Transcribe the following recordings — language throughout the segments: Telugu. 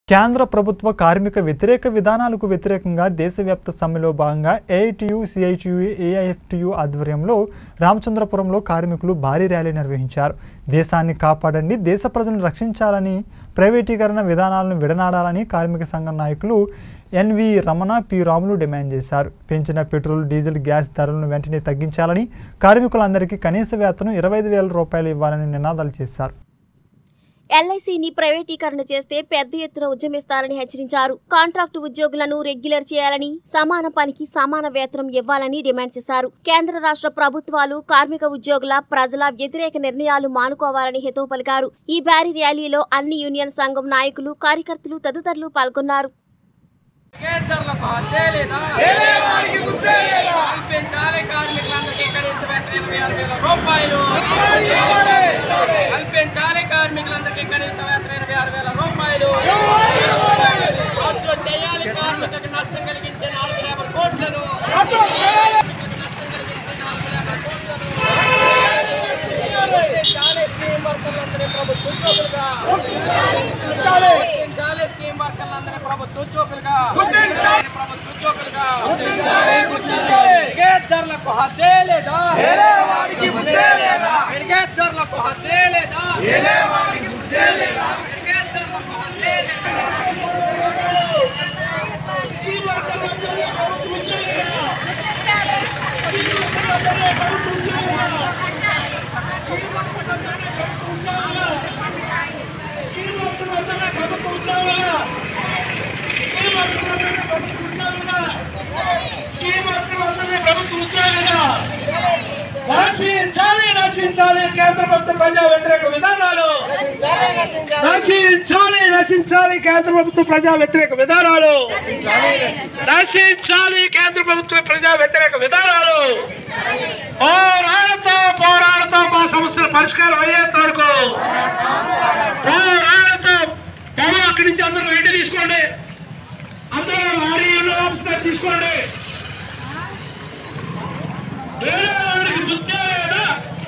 కేంద్ర ప్రభుత్వ కార్మిక వ్యతిరేక విధానాలకు వ్యతిరేకంగా దేశవ్యాప్త సమ్మెలో భాగంగా ఏఐటియు సిఐటియు ఏఐఎఫ్టియు ఆధ్వర్యంలో రామచంద్రపురంలో కార్మికులు భారీ ర్యాలీ నిర్వహించారు దేశాన్ని కాపాడండి దేశ ప్రజలను రక్షించాలని ప్రైవేటీకరణ విధానాలను విడనాడాలని కార్మిక సంఘం నాయకులు NV Ramana P Ramulu demand చేశారు పెంచిన పెట్రోల్ డీజిల్ గ్యాస్ ధరలను వెంటనే తగ్గించాలని కార్మికులందరికీ కనీస వేతనం ఇరవై ఐదు వేల రూపాయలు ఇవ్వాలని నినాదాలు చేశారు ఎల్ఐసిని ప్రైవేటీకరణ చేస్తే పెద్ద ఎత్తున ఉద్యమిస్తారని హెచ్చరించారు కాంట్రాక్టు ఉద్యోగులను రెగ్యులర్ చేయాలని సమాన పనికి సమాన వేతనం ఇవ్వాలని డిమాండ్ చేశారు కేంద్ర రాష్ట్ర ప్రభుత్వాలు కార్మిక ఉద్యోగుల ప్రజల వ్యతిరేక నిర్ణయాలు మానుకోవాలని హితవు పలికారు ఈ భారీ ర్యాలీలో అన్ని యూనియన్ సంఘం నాయకులు కార్యకర్తలు తదితరులు పాల్గొన్నారు కేంద్రాలకు హద్దే లేదా కల్పించాలి కార్మికులందరికీ కనీస వేతనం ఇరవై ఆరు వేల రూపాయలు కల్పించాలి కార్మికులందరికీ కనీస వేతనం ఇరవై ఆరు వేల రూపాయలు రద్దు చేయాలి కార్మికులకు నష్టం కలిగించే నాలుగు వేల కోట్లను గుర్తించాలి స్కీమ్ వర్కర్లందరినీ ప్రభుత్వ ఉద్యోగులుగా గుర్తించాలి స్కీమ్ వర్కర్లందరినీ ప్రభుత్వ ఉద్యోగులుగా ప్రభుత్వ ఉద్యోగులుగా ధరలకు హద్దే లేదా ధరలకు హద్దే లేదా ధరలకు హద్దే లేదా నశించాలి నశించాలి కేంద్ర ప్రభుత్వ ప్రజా వ్యతిరేక విధానాలు నశించాలి నశించాలి కేంద్ర ప్రభుత్వ ప్రజా వ్యతిరేక విధానాలు నశించాలి కేంద్ర ప్రభుత్వ ప్రజా వ్యతిరేక విధానాలు పోరాడుతూ పోరాడుతూ మా సమస్యల పరిష్కారం అయ్యేంత వరకు పోరాడుతూ బాబు అక్కడి నుంచి అందరూ వెంట తీసుకోండి అందరూ లారీలో ఆఫీసర్ తీసుకోండి వేరే వాడికి దుత్తే లేదా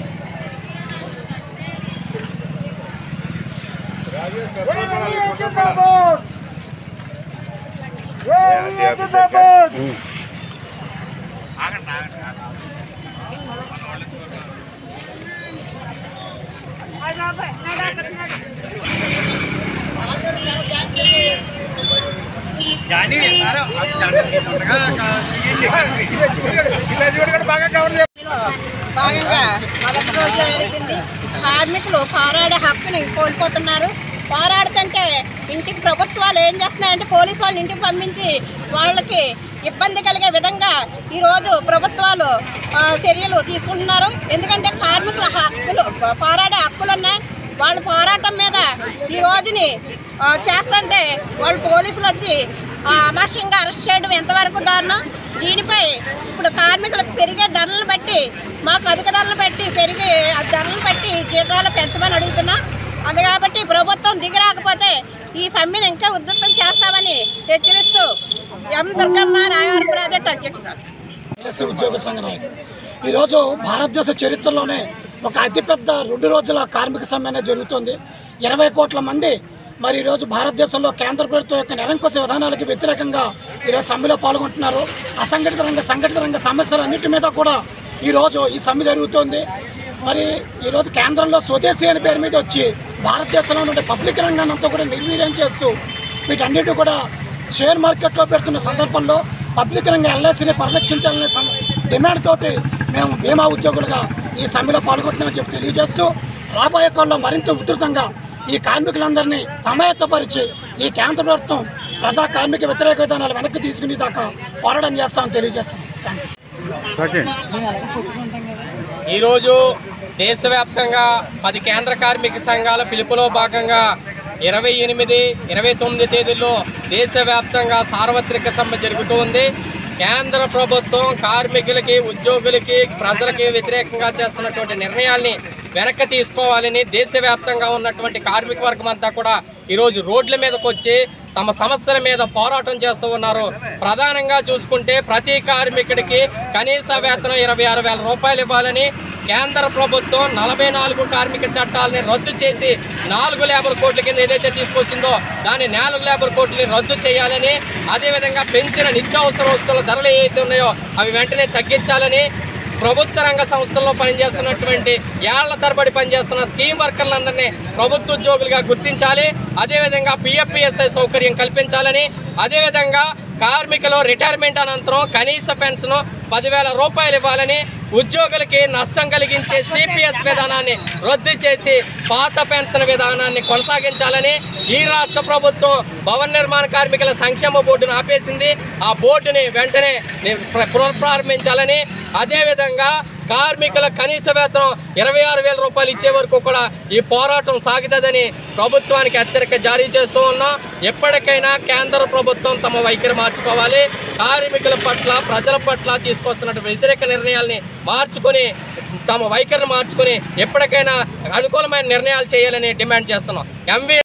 భాగంగా మొదటి రోజు జరుగుతుంది కార్మికులు పోరాడే హక్కుని కోల్పోతున్నారు పోరాడుతుంటే ఇంటికి ప్రభుత్వాలు ఏం చేస్తున్నాయంటే పోలీసు వాళ్ళని ఇంటికి పంపించి వాళ్ళకి ఇబ్బంది కలిగే విధంగా ఈరోజు ప్రభుత్వాలు ఆ, చర్యలు తీసుకుంటున్నారు ఎందుకంటే కార్మికుల హక్కులు పోరాడే హక్కులు ఉన్నాయి వాళ్ళ పోరాటం మీద ఈ రోజుని ఆ, చేస్తుంటే వాళ్ళు పోలీసులు వచ్చి ఆ, అమానుషంగా అరెస్ట్ చేయడం ఎంతవరకు దారుణం దీనిపై ఇప్పుడు కార్మికులకు పెరిగే ధరలను బట్టి మాకు అధిక ధరలు పెట్టి పెరిగే ఆ ధరలను బట్టి జీతాలు పెంచమని అడుగుతున్నా అది కాబట్టి ప్రభుత్వం దిగి రాకపోతే ఈ సమ్మెను ఇంకా ఉధృతం చేస్తామని హెచ్చరిస్తూ ఎం దుర్గమ్మ రాయవరం ప్రాజెక్ట్ అధ్యక్షురాలు ఎల్ఎస్సీ ఉద్యోగ సంఘ నాయకుడు ఈరోజు భారతదేశ చరిత్రలోనే ఒక అతిపెద్ద రెండు రోజుల కార్మిక సమ్మె అనేది జరుగుతుంది ఇరవై కోట్ల మంది మరి ఈరోజు భారతదేశంలో కేంద్ర ప్రభుత్వం యొక్క నిరంకుశ విధానాలకు వ్యతిరేకంగా ఈరోజు సమ్మెలో పాల్గొంటున్నారు అసంఘటిత రంగ సంఘటిత రంగ సమస్యలన్నిటి మీద కూడా ఈరోజు ఈ సమ్మె జరుగుతోంది మరి ఈరోజు కేంద్రంలో స్వదేశీ అనే పేరు మీద వచ్చి భారతదేశంలో ఉండే పబ్లిక్ రంగాన్ని అంతా కూడా నిర్వీర్యం చేస్తూ వీటన్నిటి కూడా షేర్ మార్కెట్లో పెడుతున్న సందర్భంలో పబ్లిక్ రంగ ఎల్ఐసిని పరిరక్షించాలనే సం- డిమాండ్ తోటి మేము బీమా ఉద్యోగులుగా ఈ సమ్మెలో పాల్గొంటున్నామని చెప్పి తెలియజేస్తూ రాబోయే కాలంలో మరింత ఉధృతంగా ఈ కార్మికులందరినీ సమాయత్తపరిచి ఈ కేంద్ర ప్రభుత్వం ప్రజా కార్మిక వ్యతిరేక విధానాలు వెనక్కి తీసుకునే దాకా పోరాటం చేస్తామని తెలియజేస్తాం థ్యాంక్ యూ ఈరోజు దేశవ్యాప్తంగా పది కేంద్ర కార్మిక సంఘాల పిలుపులో భాగంగా ఇరవై ఎనిమిది ఇరవై తొమ్మిది తేదీల్లో దేశవ్యాప్తంగా సార్వత్రిక సమ్మె జరుగుతూ ఉంది కేంద్ర ప్రభుత్వం కార్మికులకి ఉద్యోగులకి ప్రజలకి వ్యతిరేకంగా చేస్తున్నటువంటి నిర్ణయాల్ని వెనక్కి తీసుకోవాలని దేశవ్యాప్తంగా ఉన్నటువంటి కార్మిక వర్గం అంతా కూడా ఈరోజు రోడ్ల మీదకి వచ్చి తమ సమస్యల మీద పోరాటం చేస్తూ ఉన్నారు ప్రధానంగా చూసుకుంటే ప్రతి కార్మికుడికి కనీస వేతనం ఇరవై ఆరు వేల రూపాయలు ఇవ్వాలని కేంద్ర ప్రభుత్వం నలభై నాలుగు కార్మిక చట్టాలని రద్దు చేసి నాలుగు లేబర్ కోట్ల కింద ఏదైతే తీసుకొచ్చిందో దాని నాలుగు లేబర్ కోట్లని రద్దు చేయాలని అదేవిధంగా పెంచిన నిత్యావసర వస్తువుల ధరలు ఏవైతే ఉన్నాయో అవి వెంటనే తగ్గించాలని ప్రభుత్వ రంగ సంస్థల్లో పనిచేస్తున్నటువంటి ఏళ్ల తరబడి పనిచేస్తున్న స్కీమ్ వర్కర్లందరినీ ప్రభుత్వ ఉద్యోగులుగా గుర్తించాలి అదేవిధంగా పిఎఫ్పిఎస్ఐ సౌకర్యం కల్పించాలని అదేవిధంగా కార్మికులు రిటైర్మెంట్ అనంతరం కనీస పెన్షన్ పదివేల రూపాయలు ఇవ్వాలని ఉద్యోగులకి నష్టం కలిగించే సిపిఎస్ విధానాన్ని రద్దు చేసి పాత పెన్షన్ విధానాన్ని కొనసాగించాలని ఈ రాష్ట్ర ప్రభుత్వం భవన నిర్మాణ కార్మికుల సంక్షేమ బోర్డును ఆపేసింది ఆ బోర్డుని వెంటనే ని- ప్ర- పునఃప్రారంభించాలని అదేవిధంగా కార్మికుల కనీస వేతనం ఇరవై ఆరు వేల రూపాయలు ఇచ్చే వరకు కూడా ఈ పోరాటం సాగుతుందని ప్రభుత్వానికి హెచ్చరిక జారీ చేస్తూ ఉన్నాం ఎప్పటికైనా కేంద్ర ప్రభుత్వం తమ వైఖరి మార్చుకోవాలి కార్మికుల పట్ల ప్రజల పట్ల తీసుకొస్తున్న వ్యతిరేక నిర్ణయాల్ని మార్చుకొని తమ వైఖరిని మార్చుకొని ఎప్పటికైనా అనుకూలమైన నిర్ణయాలు చేయాలని డిమాండ్ చేస్తున్నాం ఎంవీ